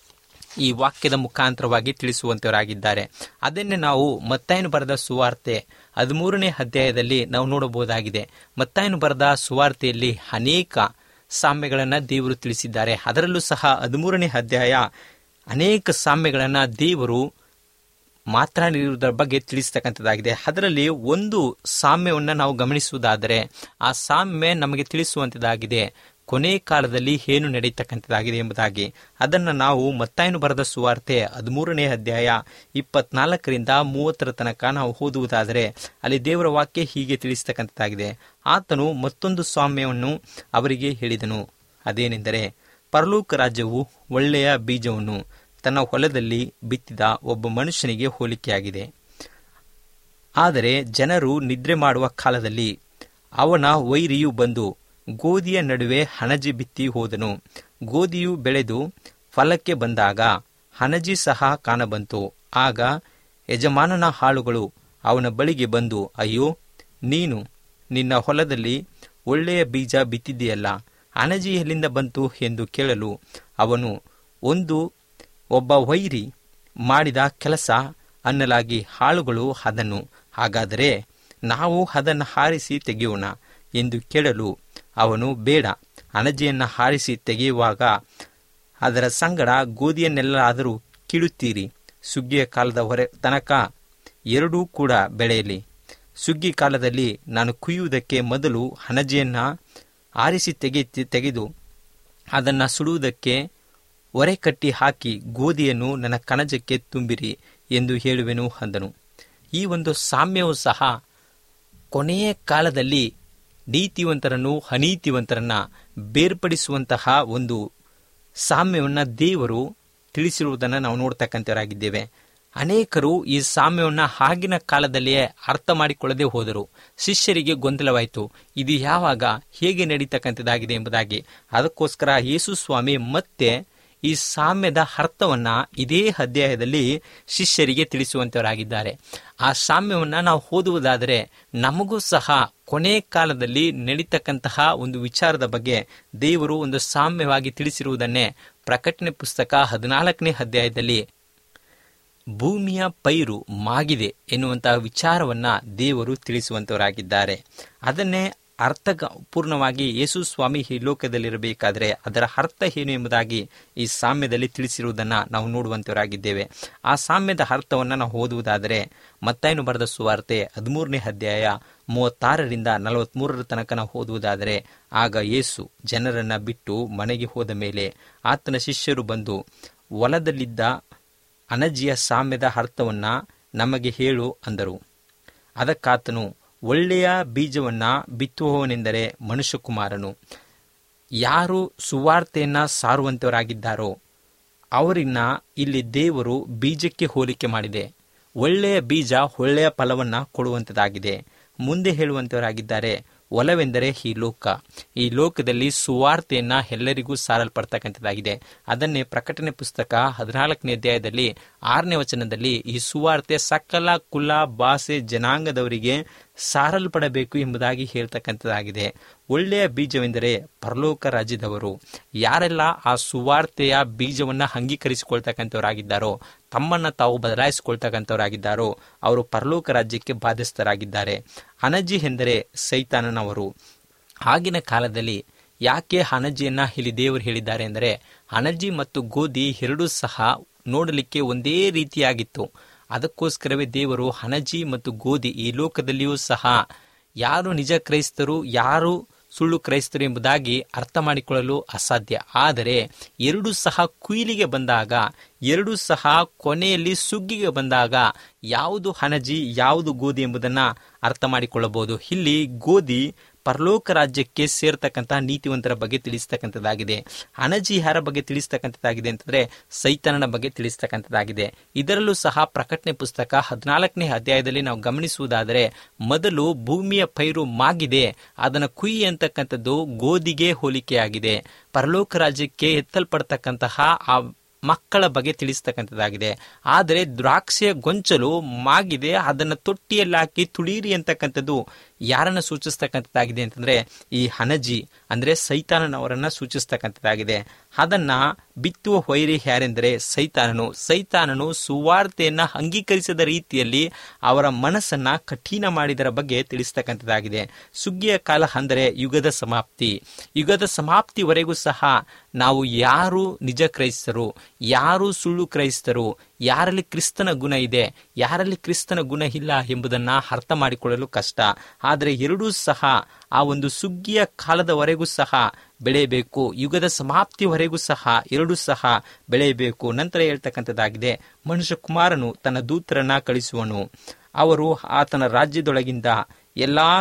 ಈ ವಾಕ್ಯದ ಮುಖಾಂತರವಾಗಿ ತಿಳಿಸುವಂತವರಾಗಿದ್ದಾರೆ ಅದನ್ನೇ ನಾವು ಮತ್ತಾಯನು ಬರೆದ ಸುವಾರ್ತೆ ಹದಿಮೂರನೇ ಅಧ್ಯಾಯದಲ್ಲಿ ನಾವು ನೋಡಬಹುದಾಗಿದೆ ಮತ್ತಾಯನು ಬರೆದ ಸುವಾರ್ತೆಯಲ್ಲಿ ಅನೇಕ ಸಾಮ್ಯಗಳನ್ನು ದೇವರು ತಿಳಿಸಿದ್ದಾರೆ ಅದರಲ್ಲೂ ಸಹ ಹದಿಮೂರನೇ ಅಧ್ಯಾಯ ಅನೇಕ ಸಾಮ್ಯಗಳನ್ನು ದೇವರು ಮಾತನಾಡಿರುವುದರ ಬಗ್ಗೆ ತಿಳಿಸ್ತಕ್ಕಂಥದ್ದಾಗಿದೆ ಅದರಲ್ಲಿ ಒಂದು ಸಾಮ್ಯವನ್ನು ನಾವು ಗಮನಿಸುವುದಾದರೆ ಆ ಸಾಮ್ಯ ನಮಗೆ ತಿಳಿಸುವಂಥದ್ದಾಗಿದೆ ಕೊನೆ ಕಾಲದಲ್ಲಿ ಏನು ನಡೀತಕ್ಕಂಥದ್ದಾಗಿದೆ ಎಂಬುದಾಗಿ ಅದನ್ನು ನಾವು ಮತ್ತಾಯನು ಬರೆದ ಸುವಾರ್ತೆ ಹದಿಮೂರನೇ ಅಧ್ಯಾಯ ಇಪ್ಪತ್ನಾಲ್ಕರಿಂದ ಮೂವತ್ತರ ತನಕ ನಾವು ಓದುವುದಾದರೆ ಅಲ್ಲಿ ದೇವರ ವಾಕ್ಯ ಹೀಗೆ ತಿಳಿಸ್ತಕ್ಕಂಥದ್ದಾಗಿದೆ ಆತನು ಮತ್ತೊಂದು ಸಾಮ್ಯವನ್ನು ಅವರಿಗೆ ಹೇಳಿದನು ಅದೇನೆಂದರೆ ಪರಲೋಕ ರಾಜ್ಯವು ಒಳ್ಳೆಯ ಬೀಜವನ್ನು ತನ್ನ ಹೊಲದಲ್ಲಿ ಬಿತ್ತಿದ ಒಬ್ಬ ಮನುಷ್ಯನಿಗೆ ಹೋಲಿಕೆಯಾಗಿದೆ ಆದರೆ ಜನರು ನಿದ್ರೆ ಮಾಡುವ ಕಾಲದಲ್ಲಿ ಅವನ ವೈರಿಯು ಬಂದು ಗೋಧಿಯ ನಡುವೆ ಹಣಜಿ ಬಿತ್ತಿ ಹೋದನು ಗೋಧಿಯು ಬೆಳೆದು ಫಲಕ್ಕೆ ಬಂದಾಗ ಹಣಜಿ ಸಹ ಕಾಣಬಂತು ಆಗ ಯಜಮಾನನ ಹಾಳುಗಳು ಅವನ ಬಳಿಗೆ ಬಂದು ಅಯ್ಯೋ ನೀನು ನಿನ್ನ ಹೊಲದಲ್ಲಿ ಒಳ್ಳೆಯ ಬೀಜ ಬಿತ್ತಿದೆಯಲ್ಲ ಹಣಜಿ ಎಲ್ಲಿಂದ ಬಂತು ಎಂದು ಕೇಳಲು ಅವನು ಒಂದು ಒಬ್ಬ ವೈರಿ ಮಾಡಿದ ಕೆಲಸ ಅನ್ನಲಾಗಿ ಹಾಳುಗಳು ಅದನ್ನು ಹಾಗಾದರೆ ನಾವು ಅದನ್ನು ಹಾರಿಸಿ ತೆಗೆಯೋಣ ಎಂದು ಕೇಳಲು ಅವನು ಬೇಡ ಅಣಜೆಯನ್ನು ಹಾರಿಸಿ ತೆಗೆಯುವಾಗ ಅದರ ಸಂಗಡ ಗೋಧಿಯನ್ನೆಲ್ಲಾದರೂ ಕೀಳುತ್ತೀರಿ ಸುಗ್ಗಿಯ ಕಾಲದ ಹೊರೆ ತನಕ ಎರಡೂ ಕೂಡ ಬೆಳೆಯಲಿ ಸುಗ್ಗಿ ಕಾಲದಲ್ಲಿ ನಾನು ಕುಯ್ಯುವುದಕ್ಕೆ ಮೊದಲು ಹಣಜೆಯನ್ನು ಆರಿಸಿ ತೆಗೆ ತೆಗೆದು ಅದನ್ನು ಸುಡುವುದಕ್ಕೆ ಒರೆ ಕಟ್ಟಿ ಹಾಕಿ ಗೋಧಿಯನ್ನು ನನ್ನ ಕಣಜಕ್ಕೆ ತುಂಬಿರಿ ಎಂದು ಹೇಳುವೆನು ಅಂದನು ಈ ಒಂದು ಸಾಮ್ಯವು ಸಹ ಕೊನೆಯ ಕಾಲದಲ್ಲಿ ನೀತಿವಂತರನ್ನು ಅನೀತಿವಂತರನ್ನ ಬೇರ್ಪಡಿಸುವಂತಹ ಒಂದು ಸಾಮ್ಯವನ್ನು ದೇವರು ತಿಳಿಸಿರುವುದನ್ನು ನಾವು ನೋಡ್ತಕ್ಕಂಥವರಾಗಿದ್ದೇವೆ ಅನೇಕರು ಈ ಸಾಮ್ಯವನ್ನು ಆಗಿನ ಕಾಲದಲ್ಲಿಯೇ ಅರ್ಥ ಮಾಡಿಕೊಳ್ಳದೆ ಹೋದರು ಶಿಷ್ಯರಿಗೆ ಗೊಂದಲವಾಯಿತು ಇದು ಯಾವಾಗ ಹೇಗೆ ನಡೀತಕ್ಕಂಥದ್ದಾಗಿದೆ ಎಂಬುದಾಗಿ ಅದಕ್ಕೋಸ್ಕರ ಯೇಸು ಸ್ವಾಮಿ ಮತ್ತೆ ಈ ಸಾಮ್ಯದ ಅರ್ಥವನ್ನ ಇದೇ ಅಧ್ಯಾಯದಲ್ಲಿ ಶಿಷ್ಯರಿಗೆ ತಿಳಿಸುವಂತವರಾಗಿದ್ದಾರೆ ಆ ಸಾಮ್ಯವನ್ನ ನಾವು ಓದುವುದಾದರೆ ನಮಗೂ ಸಹ ಕೊನೆ ಕಾಲದಲ್ಲಿ ನಡೀತಕ್ಕಂತಹ ಒಂದು ವಿಚಾರದ ಬಗ್ಗೆ ದೇವರು ಒಂದು ಸಾಮ್ಯವಾಗಿ ತಿಳಿಸಿರುವುದನ್ನೇ ಪ್ರಕಟಣೆ ಪುಸ್ತಕ ಹದಿನಾಲ್ಕನೇ ಅಧ್ಯಾಯದಲ್ಲಿ ಭೂಮಿಯ ಪೈರು ಮಾಗಿದೆ ಎನ್ನುವಂತಹ ವಿಚಾರವನ್ನ ದೇವರು ತಿಳಿಸುವಂತವರಾಗಿದ್ದಾರೆ ಅದನ್ನೇ ಅರ್ಥ ಪೂರ್ಣವಾಗಿ ಯೇಸು ಸ್ವಾಮಿ ಈ ಲೋಕದಲ್ಲಿರಬೇಕಾದರೆ ಅದರ ಅರ್ಥ ಏನು ಎಂಬುದಾಗಿ ಈ ಸಾಮ್ಯದಲ್ಲಿ ತಿಳಿಸಿರುವುದನ್ನ ನಾವು ನೋಡುವಂತವರಾಗಿದ್ದೇವೆ ಆ ಸಾಮ್ಯದ ಅರ್ಥವನ್ನು ನಾವು ಓದುವುದಾದರೆ ಮತ್ತಾಯನು ಬರೆದ ಸುವಾರ್ತೆ ಹದಿಮೂರನೇ ಅಧ್ಯಾಯ ಮೂವತ್ತಾರರಿಂದ ನಲವತ್ಮೂರರ ತನಕ ನಾವು ಓದುವುದಾದರೆ ಆಗ ಯೇಸು ಜನರನ್ನ ಬಿಟ್ಟು ಮನೆಗೆ ಹೋದ ಮೇಲೆ ಆತನ ಶಿಷ್ಯರು ಬಂದು ಹೊಲದಲ್ಲಿದ್ದ ಅನಜಿಯ ಸಾಮ್ಯದ ಅರ್ಥವನ್ನ ನಮಗೆ ಹೇಳು ಅಂದರು ಅದಕ್ಕಾತನು ಒಳ್ಳೆಯ ಬೀಜವನ್ನ ಬಿತ್ತುವವನೆಂದರೆ ಮನುಷ್ಯಕುಮಾರನು ಯಾರು ಸುವಾರ್ತೆಯನ್ನ ಸಾರುವಂತವರಾಗಿದ್ದಾರೋ ಅವರನ್ನ ಇಲ್ಲಿ ದೇವರು ಬೀಜಕ್ಕೆ ಹೋಲಿಕೆ ಮಾಡಿದೆ ಒಳ್ಳೆಯ ಬೀಜ ಒಳ್ಳೆಯ ಫಲವನ್ನ ಕೊಡುವಂಥದ್ದಾಗಿದೆ ಮುಂದೆ ಹೇಳುವಂತವರಾಗಿದ್ದಾರೆ ಒಲವೆಂದರೆ ಈ ಲೋಕ ಈ ಲೋಕದಲ್ಲಿ ಸುವಾರ್ತೆಯನ್ನ ಎಲ್ಲರಿಗೂ ಸಾರಲ್ಪಡ್ತಕ್ಕಂಥದ್ದಾಗಿದೆ ಅದನ್ನೇ ಪ್ರಕಟಣೆ ಪುಸ್ತಕ ಹದಿನಾಲ್ಕನೇ ಅಧ್ಯಾಯದಲ್ಲಿ ಆರನೇ ವಚನದಲ್ಲಿ ಈ ಸುವಾರ್ತೆ ಸಕಲ ಕುಲ ಭಾಷೆ ಜನಾಂಗದವರಿಗೆ ಸಾರಲ್ಪಡಬೇಕು ಎಂಬುದಾಗಿ ಹೇಳ್ತಕ್ಕಂಥದ್ದಾಗಿದೆ ಒಳ್ಳೆಯ ಬೀಜವೆಂದರೆ ಪರಲೋಕ ರಾಜ್ಯದವರು ಯಾರೆಲ್ಲ ಆ ಸುವಾರ್ತೆಯ ಬೀಜವನ್ನ ಅಂಗೀಕರಿಸಿಕೊಳ್ತಕ್ಕಂಥವರಾಗಿದ್ದಾರೋ ತಮ್ಮನ್ನ ತಾವು ಬದಲಾಯಿಸಿಕೊಳ್ತಕ್ಕಂಥವರಾಗಿದ್ದಾರೋ ಅವರು ಪರಲೋಕ ರಾಜ್ಯಕ್ಕೆ ಬಾಧ್ಯಸ್ಥರಾಗಿದ್ದಾರೆ ಅನಜಿ ಎಂದರೆ ಸೈತಾನನವರು ಆಗಿನ ಕಾಲದಲ್ಲಿ ಯಾಕೆ ಹಣಜಿಯನ್ನ ಇಲ್ಲಿ ದೇವರು ಹೇಳಿದ್ದಾರೆ ಎಂದರೆ ಹಣಜಿ ಮತ್ತು ಗೋಧಿ ಎರಡೂ ಸಹ ನೋಡಲಿಕ್ಕೆ ಒಂದೇ ರೀತಿಯಾಗಿತ್ತು ಅದಕ್ಕೋಸ್ಕರವೇ ದೇವರು ಹಣಜಿ ಮತ್ತು ಗೋಧಿ ಈ ಲೋಕದಲ್ಲಿಯೂ ಸಹ ಯಾರು ನಿಜ ಕ್ರೈಸ್ತರು ಯಾರು ಸುಳ್ಳು ಕ್ರೈಸ್ತರು ಎಂಬುದಾಗಿ ಅರ್ಥ ಮಾಡಿಕೊಳ್ಳಲು ಅಸಾಧ್ಯ ಆದರೆ ಎರಡೂ ಸಹ ಕುಯಿಲಿಗೆ ಬಂದಾಗ ಎರಡೂ ಸಹ ಕೊನೆಯಲ್ಲಿ ಸುಗ್ಗಿಗೆ ಬಂದಾಗ ಯಾವುದು ಹಣಜಿ ಯಾವುದು ಗೋಧಿ ಎಂಬುದನ್ನು ಅರ್ಥ ಮಾಡಿಕೊಳ್ಳಬಹುದು ಇಲ್ಲಿ ಗೋಧಿ ಪರಲೋಕ ರಾಜ್ಯಕ್ಕೆ ಸೇರ್ತಕ್ಕಂತಹ ನೀತಿವಂತರ ಬಗ್ಗೆ ತಿಳಿಸ್ತಕ್ಕಂಥದ್ದಾಗಿದೆ ಅನಜಿ ಯಾರ ಬಗ್ಗೆ ತಿಳಿಸ್ತಕ್ಕಂಥದ್ದಾಗಿದೆ ಅಂತಂದ್ರೆ ಸೈತನನ ಬಗ್ಗೆ ತಿಳಿಸ್ತಕ್ಕಂಥದ್ದಾಗಿದೆ ಇದರಲ್ಲೂ ಸಹ ಪ್ರಕಟಣೆ ಪುಸ್ತಕ ಹದಿನಾಲ್ಕನೇ ಅಧ್ಯಾಯದಲ್ಲಿ ನಾವು ಗಮನಿಸುವುದಾದರೆ ಮೊದಲು ಭೂಮಿಯ ಪೈರು ಮಾಗಿದೆ ಅದನ್ನು ಕುಯಿ ಅಂತಕ್ಕಂಥದ್ದು ಗೋಧಿಗೆ ಹೋಲಿಕೆಯಾಗಿದೆ ಪರಲೋಕ ರಾಜ್ಯಕ್ಕೆ ಎತ್ತಲ್ಪಡ್ತಕ್ಕಂತಹ ಆ ಮಕ್ಕಳ ಬಗ್ಗೆ ತಿಳಿಸ್ತಕ್ಕಂಥದ್ದಾಗಿದೆ ಆದರೆ ದ್ರಾಕ್ಷಿಯ ಗೊಂಚಲು ಮಾಗಿದೆ ಅದನ್ನು ತೊಟ್ಟಿಯಲ್ಲಿ ಹಾಕಿ ತುಳೀರಿ ಅಂತಕ್ಕಂಥದ್ದು ಯಾರನ್ನ ಸೂಚಿಸ್ತಕ್ಕಂಥದ್ದಾಗಿದೆ ಅಂತಂದ್ರೆ ಈ ಹನಜಿ ಅಂದ್ರೆ ಸೈತಾನನವರನ್ನ ಸೂಚಿಸ್ತಕ್ಕಂಥದ್ದಾಗಿದೆ ಅದನ್ನ ಬಿತ್ತುವ ಹೊಯ್ರಿ ಯಾರೆಂದರೆ ಸೈತಾನನು ಸೈತಾನನು ಸುವಾರ್ತೆಯನ್ನ ಅಂಗೀಕರಿಸದ ರೀತಿಯಲ್ಲಿ ಅವರ ಮನಸ್ಸನ್ನ ಕಠಿಣ ಮಾಡಿದರ ಬಗ್ಗೆ ತಿಳಿಸ್ತಕ್ಕಂಥದ್ದಾಗಿದೆ ಸುಗ್ಗಿಯ ಕಾಲ ಅಂದರೆ ಯುಗದ ಸಮಾಪ್ತಿ ಯುಗದ ಸಮಾಪ್ತಿವರೆಗೂ ಸಹ ನಾವು ಯಾರು ನಿಜ ಕ್ರೈಸ್ತರು ಯಾರು ಸುಳ್ಳು ಕ್ರೈಸ್ತರು ಯಾರಲ್ಲಿ ಕ್ರಿಸ್ತನ ಗುಣ ಇದೆ ಯಾರಲ್ಲಿ ಕ್ರಿಸ್ತನ ಗುಣ ಇಲ್ಲ ಎಂಬುದನ್ನ ಅರ್ಥ ಮಾಡಿಕೊಳ್ಳಲು ಕಷ್ಟ ಆದರೆ ಎರಡೂ ಸಹ ಆ ಒಂದು ಸುಗ್ಗಿಯ ಕಾಲದವರೆಗೂ ಸಹ ಬೆಳೆಯಬೇಕು ಯುಗದ ಸಮಾಪ್ತಿವರೆಗೂ ಸಹ ಎರಡೂ ಸಹ ಬೆಳೆಯಬೇಕು ನಂತರ ಹೇಳ್ತಕ್ಕಂಥದ್ದಾಗಿದೆ ಮನುಷ್ಯ ಕುಮಾರನು ತನ್ನ ದೂತರನ್ನ ಕಳಿಸುವನು ಅವರು ಆತನ ರಾಜ್ಯದೊಳಗಿಂದ ಎಲ್ಲಾ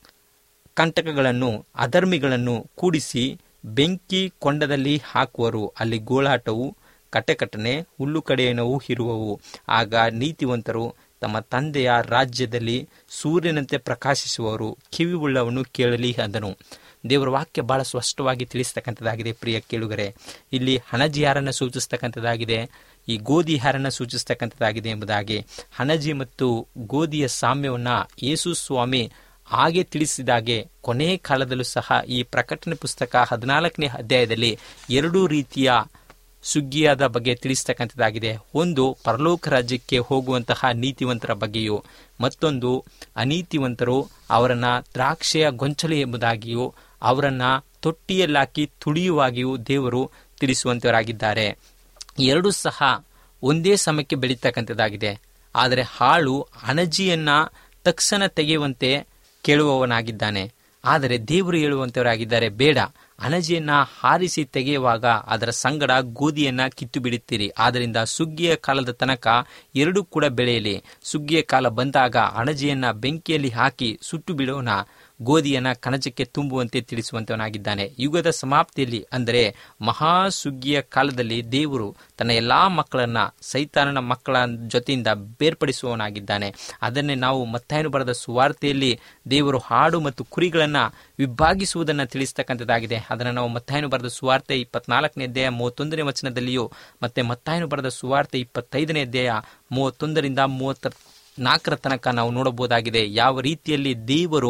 ಕಂಟಕಗಳನ್ನು ಅಧರ್ಮಿಗಳನ್ನು ಕೂಡಿಸಿ ಬೆಂಕಿ ಕೊಂಡದಲ್ಲಿ ಹಾಕುವರು ಅಲ್ಲಿ ಗೋಳಾಟವು ಕಟಕಟನೆ ಹುಲ್ಲು ಕಡೆಯನವು ಇರುವವು ಆಗ ನೀತಿವಂತರು ತಮ್ಮ ತಂದೆಯ ರಾಜ್ಯದಲ್ಲಿ ಸೂರ್ಯನಂತೆ ಪ್ರಕಾಶಿಸುವವರು ಕಿವಿಯುಳ್ಳವನು ಕೇಳಲಿ ಅಂದನು ದೇವರ ವಾಕ್ಯ ಬಹಳ ಸ್ಪಷ್ಟವಾಗಿ ತಿಳಿಸ್ತಕ್ಕಂಥದ್ದಾಗಿದೆ ಪ್ರಿಯ ಕೇಳುಗರೆ ಇಲ್ಲಿ ಹಣಜಿ ಯಾರನ್ನ ಸೂಚಿಸ್ತಕ್ಕಂಥದ್ದಾಗಿದೆ ಈ ಗೋಧಿ ಹಾರನ್ನ ಸೂಚಿಸ್ತಕ್ಕಂಥದ್ದಾಗಿದೆ ಎಂಬುದಾಗಿ ಹಣಜಿ ಮತ್ತು ಗೋಧಿಯ ಸಾಮ್ಯವನ್ನ ಯೇಸು ಸ್ವಾಮಿ ಹಾಗೆ ತಿಳಿಸಿದಾಗೆ ಕೊನೆಯ ಕಾಲದಲ್ಲೂ ಸಹ ಈ ಪ್ರಕಟಣೆ ಪುಸ್ತಕ ಹದಿನಾಲ್ಕನೇ ಅಧ್ಯಾಯದಲ್ಲಿ ಎರಡೂ ರೀತಿಯ ಸುಗ್ಗಿಯಾದ ಬಗ್ಗೆ ತಿಳಿಸ್ತಕ್ಕಂಥದ್ದಾಗಿದೆ ಒಂದು ಪರಲೋಕ ರಾಜ್ಯಕ್ಕೆ ಹೋಗುವಂತಹ ನೀತಿವಂತರ ಬಗ್ಗೆಯೂ ಮತ್ತೊಂದು ಅನೀತಿವಂತರು ಅವರನ್ನ ದ್ರಾಕ್ಷೆಯ ಗೊಂಚಲು ಎಂಬುದಾಗಿಯೂ ಅವರನ್ನ ತೊಟ್ಟಿಯಲ್ಲಾಕಿ ತುಳಿಯುವಾಗಿಯೂ ದೇವರು ತಿಳಿಸುವಂತವರಾಗಿದ್ದಾರೆ ಎರಡೂ ಸಹ ಒಂದೇ ಸಮಯಕ್ಕೆ ಬೆಳೀತಕ್ಕಂಥದ್ದಾಗಿದೆ ಆದರೆ ಹಾಳು ಅಣಜಿಯನ್ನ ತಕ್ಷಣ ತೆಗೆಯುವಂತೆ ಕೇಳುವವನಾಗಿದ್ದಾನೆ ಆದರೆ ದೇವರು ಹೇಳುವಂತವರಾಗಿದ್ದಾರೆ ಬೇಡ ಅಣಜಿಯನ್ನ ಹಾರಿಸಿ ತೆಗೆಯುವಾಗ ಅದರ ಸಂಗಡ ಗೋಧಿಯನ್ನ ಕಿತ್ತು ಬಿಡುತ್ತೀರಿ ಆದ್ದರಿಂದ ಸುಗ್ಗಿಯ ಕಾಲದ ತನಕ ಎರಡೂ ಕೂಡ ಬೆಳೆಯಲಿ ಸುಗ್ಗಿಯ ಕಾಲ ಬಂದಾಗ ಅಣಜಿಯನ್ನ ಬೆಂಕಿಯಲ್ಲಿ ಹಾಕಿ ಸುಟ್ಟು ಬಿಡೋಣ ಗೋಧಿಯನ್ನ ಕಣಜಕ್ಕೆ ತುಂಬುವಂತೆ ತಿಳಿಸುವಂತವನಾಗಿದ್ದಾನೆ ಯುಗದ ಸಮಾಪ್ತಿಯಲ್ಲಿ ಅಂದರೆ ಮಹಾ ಸುಗ್ಗಿಯ ಕಾಲದಲ್ಲಿ ದೇವರು ತನ್ನ ಎಲ್ಲಾ ಮಕ್ಕಳನ್ನ ಸೈತಾನನ ಮಕ್ಕಳ ಜೊತೆಯಿಂದ ಬೇರ್ಪಡಿಸುವವನಾಗಿದ್ದಾನೆ ಅದನ್ನೇ ನಾವು ಮತ್ತಾಯನು ಬರೆದ ಸುವಾರ್ತೆಯಲ್ಲಿ ದೇವರು ಹಾಡು ಮತ್ತು ಕುರಿಗಳನ್ನ ವಿಭಾಗಿಸುವುದನ್ನು ತಿಳಿಸ್ತಕ್ಕಂಥದ್ದಾಗಿದೆ ಅದನ್ನು ನಾವು ಮತ್ತಾಯನು ಬರೆದ ಸುವಾರ್ತೆ ಇಪ್ಪತ್ನಾಲ್ಕನೇ ಅಧ್ಯಾಯ ಮೂವತ್ತೊಂದನೇ ವಚನದಲ್ಲಿಯೂ ಮತ್ತೆ ಮತ್ತಾಯನು ಬರೆದ ಸುವಾರ್ತೆ ಇಪ್ಪತ್ತೈದನೇ ಅಧ್ಯಾಯ ಮೂವತ್ತೊಂದರಿಂದ ಮೂವತ್ತ ನಾಲ್ಕರ ತನಕ ನಾವು ನೋಡಬಹುದಾಗಿದೆ ಯಾವ ರೀತಿಯಲ್ಲಿ ದೇವರು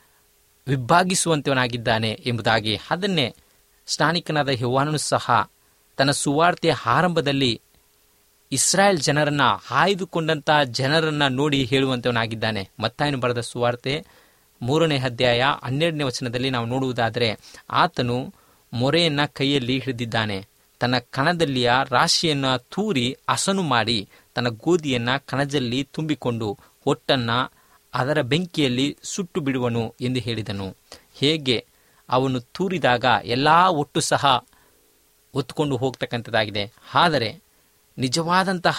ವಿಭಾಗಿಸುವಂತವನಾಗಿದ್ದಾನೆ ಎಂಬುದಾಗಿ ಅದನ್ನೇ ಸ್ನಾನಿಕನಾದ ಯೌವಾನನು ಸಹ ತನ್ನ ಸುವಾರ್ತೆಯ ಆರಂಭದಲ್ಲಿ ಇಸ್ರಾಯೇಲ್ ಜನರನ್ನ ಆಯ್ದುಕೊಂಡಂತ ಜನರನ್ನ ನೋಡಿ ಹೇಳುವಂತವನಾಗಿದ್ದಾನೆ ಮತ್ತಾಯನು ಬರೆದ ಸುವಾರ್ತೆ ಮೂರನೇ ಅಧ್ಯಾಯ ಹನ್ನೆರಡನೇ ವಚನದಲ್ಲಿ ನಾವು ನೋಡುವುದಾದರೆ ಆತನು ಮೊರೆಯನ್ನ ಕೈಯಲ್ಲಿ ಹಿಡಿದಿದ್ದಾನೆ ತನ್ನ ಕಣದಲ್ಲಿಯ ರಾಶಿಯನ್ನ ತೂರಿ ಹಸನು ಮಾಡಿ ತನ್ನ ಗೋಧಿಯನ್ನ ಕಣಜಲ್ಲಿ ತುಂಬಿಕೊಂಡು ಒಟ್ಟನ್ನ ಅದರ ಬೆಂಕಿಯಲ್ಲಿ ಸುಟ್ಟು ಬಿಡುವನು ಎಂದು ಹೇಳಿದನು ಹೇಗೆ ಅವನು ತೂರಿದಾಗ ಎಲ್ಲಾ ಒಟ್ಟು ಸಹ ಹೊತ್ತುಕೊಂಡು ಹೋಗ್ತಕ್ಕಂಥದ್ದಾಗಿದೆ ಆದರೆ ನಿಜವಾದಂತಹ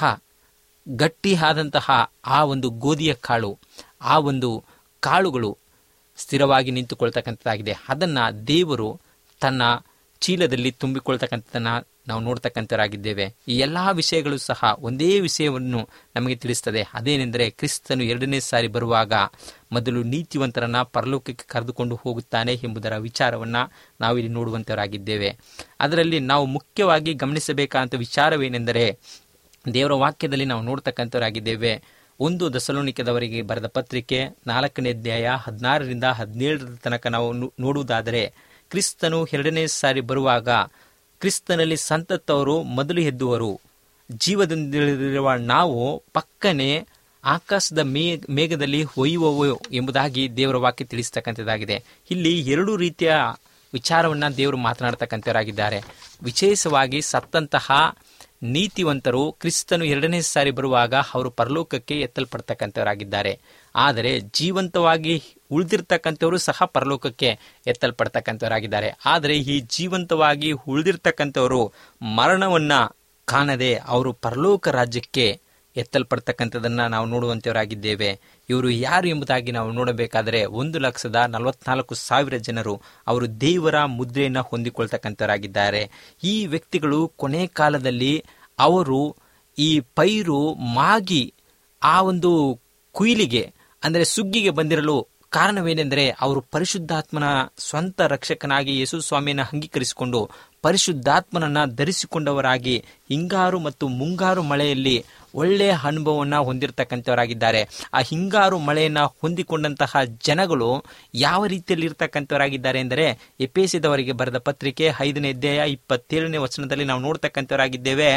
ಗಟ್ಟಿ ಆದಂತಹ ಆ ಒಂದು ಗೋಧಿಯ ಕಾಳು ಆ ಒಂದು ಕಾಳುಗಳು ಸ್ಥಿರವಾಗಿ ನಿಂತುಕೊಳ್ತಕ್ಕಂಥದ್ದಾಗಿದೆ ಅದನ್ನ ದೇವರು ತನ್ನ ಚೀಲದಲ್ಲಿ ತುಂಬಿಕೊಳ್ತಕ್ಕಂಥದ್ದನ್ನ ನಾವು ನೋಡ್ತಕ್ಕಂಥರಾಗಿದ್ದೇವೆ ಈ ಎಲ್ಲಾ ವಿಷಯಗಳು ಸಹ ಒಂದೇ ವಿಷಯವನ್ನು ನಮಗೆ ತಿಳಿಸ್ತದೆ ಅದೇನೆಂದರೆ ಕ್ರಿಸ್ತನು ಎರಡನೇ ಸಾರಿ ಬರುವಾಗ ಮೊದಲು ನೀತಿವಂತರನ್ನ ಪರಲೋಕಕ್ಕೆ ಕರೆದುಕೊಂಡು ಹೋಗುತ್ತಾನೆ ಎಂಬುದರ ವಿಚಾರವನ್ನ ನಾವಿಲ್ಲಿ ನೋಡುವಂತವರಾಗಿದ್ದೇವೆ ಅದರಲ್ಲಿ ನಾವು ಮುಖ್ಯವಾಗಿ ಗಮನಿಸಬೇಕಾದಂಥ ವಿಚಾರವೇನೆಂದರೆ ದೇವರ ವಾಕ್ಯದಲ್ಲಿ ನಾವು ನೋಡ್ತಕ್ಕಂಥವರಾಗಿದ್ದೇವೆ ಒಂದು ದಸಲೋನಿಕದವರಿಗೆ ಬರೆದ ಪತ್ರಿಕೆ ನಾಲ್ಕನೇ ಅಧ್ಯಾಯ ಹದಿನಾರರಿಂದ ಹದಿನೇಳರ ತನಕ ನಾವು ನೋ- ನೋಡುವುದಾದರೆ ಕ್ರಿಸ್ತನು ಎರಡನೇ ಸಾರಿ ಬರುವಾಗ ಕ್ರಿಸ್ತನಲ್ಲಿ ಸಂತತ್ತವರು ಮೊದಲು ಎದ್ದುವರು ಜೀವದಿಂದಿರುವ ನಾವು ಪಕ್ಕನೆ ಆಕಾಶದ ಮೇ ಮೇಘದಲ್ಲಿ ಒಯ್ಯುವವು ಎಂಬುದಾಗಿ ದೇವರ ವಾಕ್ಯ ತಿಳಿಸ್ತಕ್ಕಂಥದ್ದಾಗಿದೆ ಇಲ್ಲಿ ಎರಡು ರೀತಿಯ ವಿಚಾರವನ್ನ ದೇವರು ಮಾತನಾಡ್ತಕ್ಕಂಥವರಾಗಿದ್ದಾರೆ ವಿಶೇಷವಾಗಿ ಸತ್ತಂತಹ ನೀತಿವಂತರು ಕ್ರಿಸ್ತನು ಎರಡನೇ ಸಾರಿ ಬರುವಾಗ ಅವರು ಪರಲೋಕಕ್ಕೆ ಎತ್ತಲ್ಪಡ್ತಕ್ಕಂಥವರಾಗಿದ್ದಾರೆ ಆದರೆ ಜೀವಂತವಾಗಿ ಉಳಿದಿರ್ತಕ್ಕಂಥವರು ಸಹ ಪರಲೋಕಕ್ಕೆ ಎತ್ತಲ್ಪಡ್ತಕ್ಕಂಥವರಾಗಿದ್ದಾರೆ ಆದರೆ ಈ ಜೀವಂತವಾಗಿ ಉಳಿದಿರ್ತಕ್ಕಂಥವರು ಮರಣವನ್ನ ಕಾಣದೆ ಅವರು ಪರಲೋಕ ರಾಜ್ಯಕ್ಕೆ ಎತ್ತಲ್ಪಡ್ತಕ್ಕಂಥದ್ದನ್ನ ನಾವು ನೋಡುವಂತವರಾಗಿದ್ದೇವೆ ಇವರು ಯಾರು ಎಂಬುದಾಗಿ ನಾವು ನೋಡಬೇಕಾದರೆ ಒಂದು ಲಕ್ಷದ ನಲವತ್ನಾಲ್ಕು ಸಾವಿರ ಜನರು ಅವರು ದೇವರ ಮುದ್ರೆಯನ್ನು ಹೊಂದಿಕೊಳ್ತಕ್ಕಂಥವರಾಗಿದ್ದಾರೆ ಈ ವ್ಯಕ್ತಿಗಳು ಕೊನೆ ಕಾಲದಲ್ಲಿ ಅವರು ಈ ಪೈರು ಮಾಗಿ ಆ ಒಂದು ಕುಯಿಲಿಗೆ ಅಂದರೆ ಸುಗ್ಗಿಗೆ ಬಂದಿರಲು ಕಾರಣವೇನೆಂದರೆ ಅವರು ಪರಿಶುದ್ಧಾತ್ಮನ ಸ್ವಂತ ರಕ್ಷಕನಾಗಿ ಯೇಸು ಸ್ವಾಮಿಯನ್ನು ಅಂಗೀಕರಿಸಿಕೊಂಡು ಪರಿಶುದ್ಧಾತ್ಮನನ್ನ ಧರಿಸಿಕೊಂಡವರಾಗಿ ಹಿಂಗಾರು ಮತ್ತು ಮುಂಗಾರು ಮಳೆಯಲ್ಲಿ ಒಳ್ಳೆಯ ಅನುಭವವನ್ನು ಹೊಂದಿರತಕ್ಕಂಥವರಾಗಿದ್ದಾರೆ ಆ ಹಿಂಗಾರು ಮಳೆಯನ್ನ ಹೊಂದಿಕೊಂಡಂತಹ ಜನಗಳು ಯಾವ ರೀತಿಯಲ್ಲಿ ಇರ್ತಕ್ಕಂಥವರಾಗಿದ್ದಾರೆ ಎಂದರೆ ಎಪೇಸಿದವರಿಗೆ ಬರೆದ ಪತ್ರಿಕೆ ಐದನೇ ಅಧ್ಯಾಯ ಇಪ್ಪತ್ತೇಳನೇ ವಚನದಲ್ಲಿ ನಾವು ನೋಡ್ತಕ್ಕಂಥವರಾಗಿದ್ದೇವೆ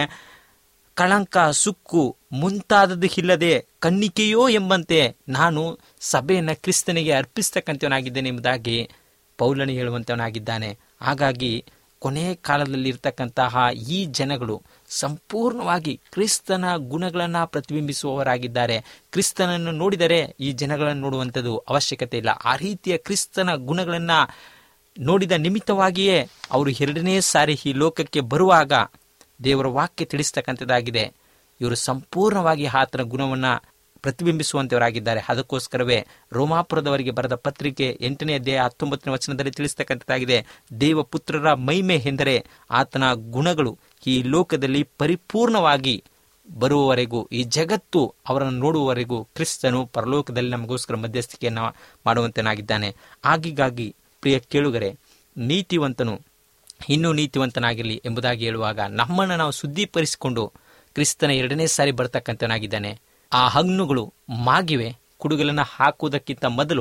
ಕಳಂಕ ಸುಕ್ಕು ಮುಂತಾದದ್ದು ಇಲ್ಲದೆ ಕಣ್ಣಿಕೆಯೋ ಎಂಬಂತೆ ನಾನು ಸಭೆಯನ್ನ ಕ್ರಿಸ್ತನಿಗೆ ಅರ್ಪಿಸ್ತಕ್ಕಂಥವನಾಗಿದ್ದೇನೆ ಎಂಬುದಾಗಿ ಪೌಲನು ಹೇಳುವಂತವನಾಗಿದ್ದಾನೆ ಹಾಗಾಗಿ ಕೊನೆ ಕಾಲದಲ್ಲಿ ಇರ್ತಕ್ಕಂತಹ ಈ ಜನಗಳು ಸಂಪೂರ್ಣವಾಗಿ ಕ್ರಿಸ್ತನ ಗುಣಗಳನ್ನು ಪ್ರತಿಬಿಂಬಿಸುವವರಾಗಿದ್ದಾರೆ ಕ್ರಿಸ್ತನನ್ನು ನೋಡಿದರೆ ಈ ಜನಗಳನ್ನು ನೋಡುವಂಥದ್ದು ಅವಶ್ಯಕತೆ ಇಲ್ಲ ಆ ರೀತಿಯ ಕ್ರಿಸ್ತನ ಗುಣಗಳನ್ನ ನೋಡಿದ ನಿಮಿತ್ತವಾಗಿಯೇ ಅವರು ಎರಡನೇ ಸಾರಿ ಈ ಲೋಕಕ್ಕೆ ಬರುವಾಗ ದೇವರ ವಾಕ್ಯ ತಿಳಿಸ್ತಕ್ಕಂಥದ್ದಾಗಿದೆ ಇವರು ಸಂಪೂರ್ಣವಾಗಿ ಆತನ ಗುಣವನ್ನ ಪ್ರತಿಬಿಂಬಿಸುವಂತವರಾಗಿದ್ದಾರೆ ಅದಕ್ಕೋಸ್ಕರವೇ ರೋಮಾಪುರದವರಿಗೆ ಬರೆದ ಪತ್ರಿಕೆ ಎಂಟನೇ ಅಧ್ಯಾಯ ಹತ್ತೊಂಬತ್ತನೇ ವಚನದಲ್ಲಿ ತಿಳಿಸ್ತಕ್ಕಂಥದ್ದಾಗಿದೆ ದೇವಪುತ್ರರ ಮಹಿಮೆ ಎಂದರೆ ಆತನ ಗುಣಗಳು ಈ ಲೋಕದಲ್ಲಿ ಪರಿಪೂರ್ಣವಾಗಿ ಬರುವವರೆಗೂ ಈ ಜಗತ್ತು ಅವರನ್ನು ನೋಡುವವರೆಗೂ ಕ್ರಿಸ್ತನು ಪರಲೋಕದಲ್ಲಿ ನಮಗೋಸ್ಕರ ಮಧ್ಯಸ್ಥಿಕೆಯನ್ನು ಮಾಡುವಂತನಾಗಿದ್ದಾನೆ ಆಗಿಗಾಗಿ ಪ್ರಿಯ ಕೇಳುಗರೆ ನೀತಿವಂತನು ಇನ್ನೂ ನೀತಿವಂತನಾಗಿರಲಿ ಎಂಬುದಾಗಿ ಹೇಳುವಾಗ ನಮ್ಮನ್ನು ನಾವು ಶುದ್ಧೀಕರಿಸಿಕೊಂಡು ಕ್ರಿಸ್ತನ ಎರಡನೇ ಸಾರಿ ಬರ್ತಕ್ಕಂಥವನಾಗಿದ್ದಾನೆ ಆ ಹಣ್ಣುಗಳು ಮಾಗಿವೆ ಕುಡುಗಲನ್ನು ಹಾಕುವುದಕ್ಕಿಂತ ಮೊದಲು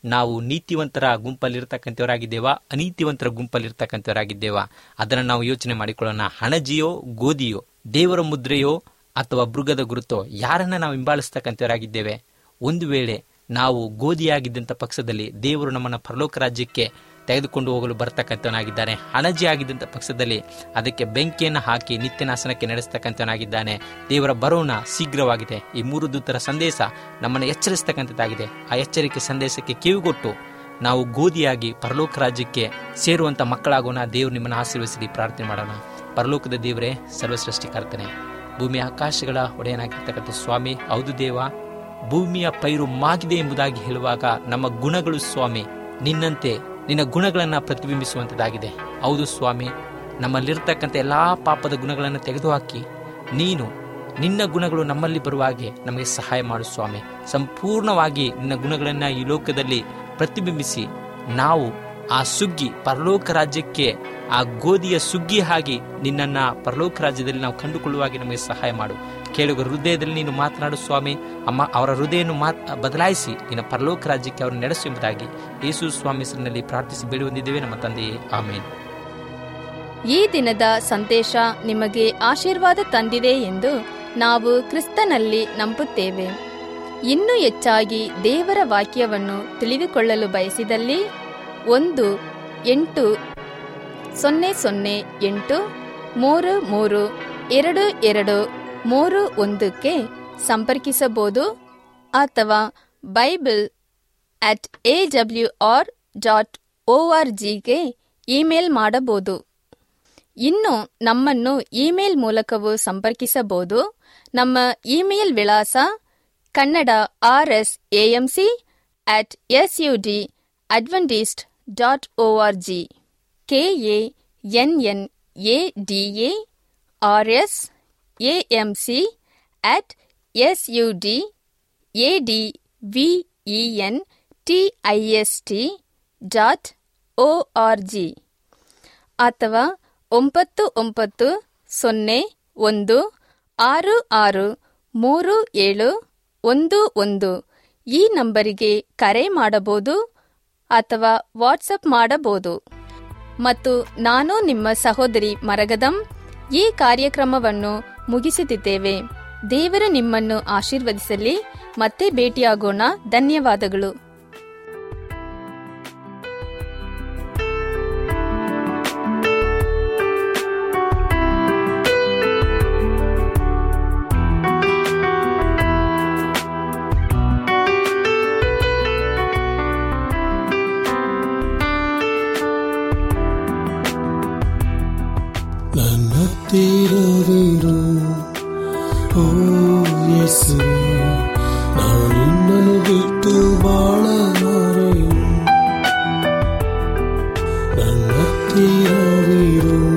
ನಾವು ನೀತಿವಂತರ ಗುಂಪಲ್ಲಿರ್ತಕ್ಕಂಥವರಾಗಿದ್ದೇವಾ ಅನೀತಿವಂತರ ಗುಂಪಲ್ಲಿರ್ತಕ್ಕಂಥವರಾಗಿದ್ದೇವಾ ಅದನ್ನು ನಾವು ಯೋಚನೆ ಮಾಡಿಕೊಳ್ಳೋಣ ಹಣಜಿಯೋ ಗೋಧಿಯೋ ದೇವರ ಮುದ್ರೆಯೋ ಅಥವಾ ಮೃಗದ ಗುರುತೋ ಯಾರನ್ನ ನಾವು ಹಿಂಬಾಲಿಸ್ತಕ್ಕಂಥವರಾಗಿದ್ದೇವೆ ಒಂದು ವೇಳೆ ನಾವು ಗೋಧಿಯಾಗಿದ್ದಂಥ ಪಕ್ಷದಲ್ಲಿ ದೇವರು ನಮ್ಮನ್ನು ಪರಲೋಕ ರಾಜ್ಯಕ್ಕೆ ತೆಗೆದುಕೊಂಡು ಹೋಗಲು ಬರ್ತಕ್ಕಂಥವನಾಗಿದ್ದಾನೆ ಹಣಜಿ ಆಗಿದ್ದಂಥ ಪಕ್ಷದಲ್ಲಿ ಅದಕ್ಕೆ ಬೆಂಕಿಯನ್ನು ಹಾಕಿ ನಿತ್ಯನಾಶನಕ್ಕೆ ನಡೆಸ್ತಕ್ಕಂಥವನಾಗಿದ್ದಾನೆ ದೇವರ ಬರೋಣ ಶೀಘ್ರವಾಗಿದೆ ಈ ಮೂರು ದೂತರ ಸಂದೇಶ ನಮ್ಮನ್ನು ಎಚ್ಚರಿಸ್ತಕ್ಕಂಥದ್ದಾಗಿದೆ ಆ ಎಚ್ಚರಿಕೆ ಸಂದೇಶಕ್ಕೆ ಕಿವಿಗೊಟ್ಟು ನಾವು ಗೋಧಿಯಾಗಿ ಪರಲೋಕ ರಾಜ್ಯಕ್ಕೆ ಸೇರುವಂಥ ಮಕ್ಕಳಾಗೋಣ ದೇವರು ನಿಮ್ಮನ್ನು ಆಶೀರ್ವದಿಸಿ ಪ್ರಾರ್ಥನೆ ಮಾಡೋಣ ಪರಲೋಕದ ದೇವರೇ ಸರ್ವಸೃಷ್ಟಿಕರ್ತನೆ ಭೂಮಿಯ ಆಕಾಶಗಳ ಒಡೆಯನಾಗಿರ್ತಕ್ಕಂಥ ಸ್ವಾಮಿ ಹೌದು ದೇವ ಭೂಮಿಯ ಪೈರು ಮಾಗಿದೆ ಎಂಬುದಾಗಿ ಹೇಳುವಾಗ ನಮ್ಮ ಗುಣಗಳು ಸ್ವಾಮಿ ನಿನ್ನಂತೆ ನಿನ್ನ ಗುಣಗಳನ್ನು ಪ್ರತಿಬಿಂಬಿಸುವಂಥದ್ದಾಗಿದೆ ಹೌದು ಸ್ವಾಮಿ ನಮ್ಮಲ್ಲಿರ್ತಕ್ಕಂಥ ಎಲ್ಲಾ ಪಾಪದ ಗುಣಗಳನ್ನು ತೆಗೆದುಹಾಕಿ ನೀನು ನಿನ್ನ ಗುಣಗಳು ನಮ್ಮಲ್ಲಿ ಬರುವ ಹಾಗೆ ನಮಗೆ ಸಹಾಯ ಮಾಡು ಸ್ವಾಮಿ ಸಂಪೂರ್ಣವಾಗಿ ನಿನ್ನ ಗುಣಗಳನ್ನು ಈ ಲೋಕದಲ್ಲಿ ಪ್ರತಿಬಿಂಬಿಸಿ ನಾವು ಆ ಸುಗ್ಗಿ ಪರಲೋಕ ರಾಜ್ಯಕ್ಕೆ ಆ ಗೋಧಿಯ ಸುಗ್ಗಿ ಆಗಿ ನಿನ್ನನ್ನ ಪರಲೋಕ ರಾಜ್ಯದಲ್ಲಿ ನಾವು ಕಂಡುಕೊಳ್ಳುವಾಗೆ ನಮಗೆ ಸಹಾಯ ಮಾಡು ಕೇಳುಗ ಹೃದಯದಲ್ಲಿ ನೀನು ಮಾತನಾಡು ಸ್ವಾಮಿ ಅಮ್ಮ ಅವರ ಹೃದಯವನ್ನು ಮಾತ್ ಬದಲಾಯಿಸಿ ನಿನ್ನ ಪರಲೋಕ ರಾಜ್ಯಕ್ಕೆ ಅವರು ನಡೆಸು ಎಂಬುದಾಗಿ ಯೇಸು ಸ್ವಾಮಿ ಹೆಸರಿನಲ್ಲಿ ಪ್ರಾರ್ಥಿಸಿ ಬೇಡಿ ಹೊಂದಿದ್ದೇವೆ ನಮ್ಮ ತಂದೆಯೇ ಆಮೇನ್ ಈ ದಿನದ ಸಂದೇಶ ನಿಮಗೆ ಆಶೀರ್ವಾದ ತಂದಿದೆ ಎಂದು ನಾವು ಕ್ರಿಸ್ತನಲ್ಲಿ ನಂಬುತ್ತೇವೆ ಇನ್ನೂ ಹೆಚ್ಚಾಗಿ ದೇವರ ವಾಕ್ಯವನ್ನು ತಿಳಿದುಕೊಳ್ಳಲು ಬಯಸಿದಲ್ಲಿ ಒಂದು ಎಂಟು ಸೊನ್ನೆ ಸೊನ್ನೆ ಎಂಟು ಮೂರು ಮೂರು ಎರಡು ಎರಡು ಮೂರು ಒಂದಕ್ಕೆ ಸಂಪರ್ಕಿಸಬಹುದು ಅಥವಾ Bible at A W R dot O R ಜಿಗೆ ಇಮೇಲ್ ಮಾಡಬಹುದು ಇನ್ನು ನಮ್ಮನ್ನು ಇಮೇಲ್ ಮೂಲಕವೂ ಸಂಪರ್ಕಿಸಬಹುದು ನಮ್ಮ ಇಮೇಲ್ ವಿಳಾಸ Kannada R S AMC at S U D Adventist dot O R G K A N N A D A R S AMC at S U D A D V E N T I S T dot O R G ಅಥವಾ ಒಂಬತ್ತು ಒಂಬತ್ತು ಸೊನ್ನೆ ಒಂದು ಆರು ಆರು ಮೂರು ಏಳು ಒಂದು ಒಂದು ಈ ನಂಬರಿಗೆ ಕರೆ ಮಾಡಬಹುದು ಅಥವಾ ವಾಟ್ಸಪ್ ಮಾಡಬಹುದು ಮತ್ತು ನಾನು ನಿಮ್ಮ ಸಹೋದರಿ ಮರಗದಂ ಈ ಕಾರ್ಯಕ್ರಮವನ್ನು ಮುಗಿಸುತ್ತಿದ್ದೇವೆ ದೇವರು ನಿಮ್ಮನ್ನು ಆಶೀರ್ವದಿಸಲಿ ಮತ್ತೆ ಭೇಟಿಯಾಗೋಣ ಧನ್ಯವಾದಗಳು ನನ್ನ ಹತ್ತಿರವಿರು ಓ ಯೇಸು ನಾನು ನಿನ್ನನ್ನು ಬಿಟ್ಟು ಬಾಳಲಾರೆನು ನನ್ನ ಹತ್ತಿರವಿರು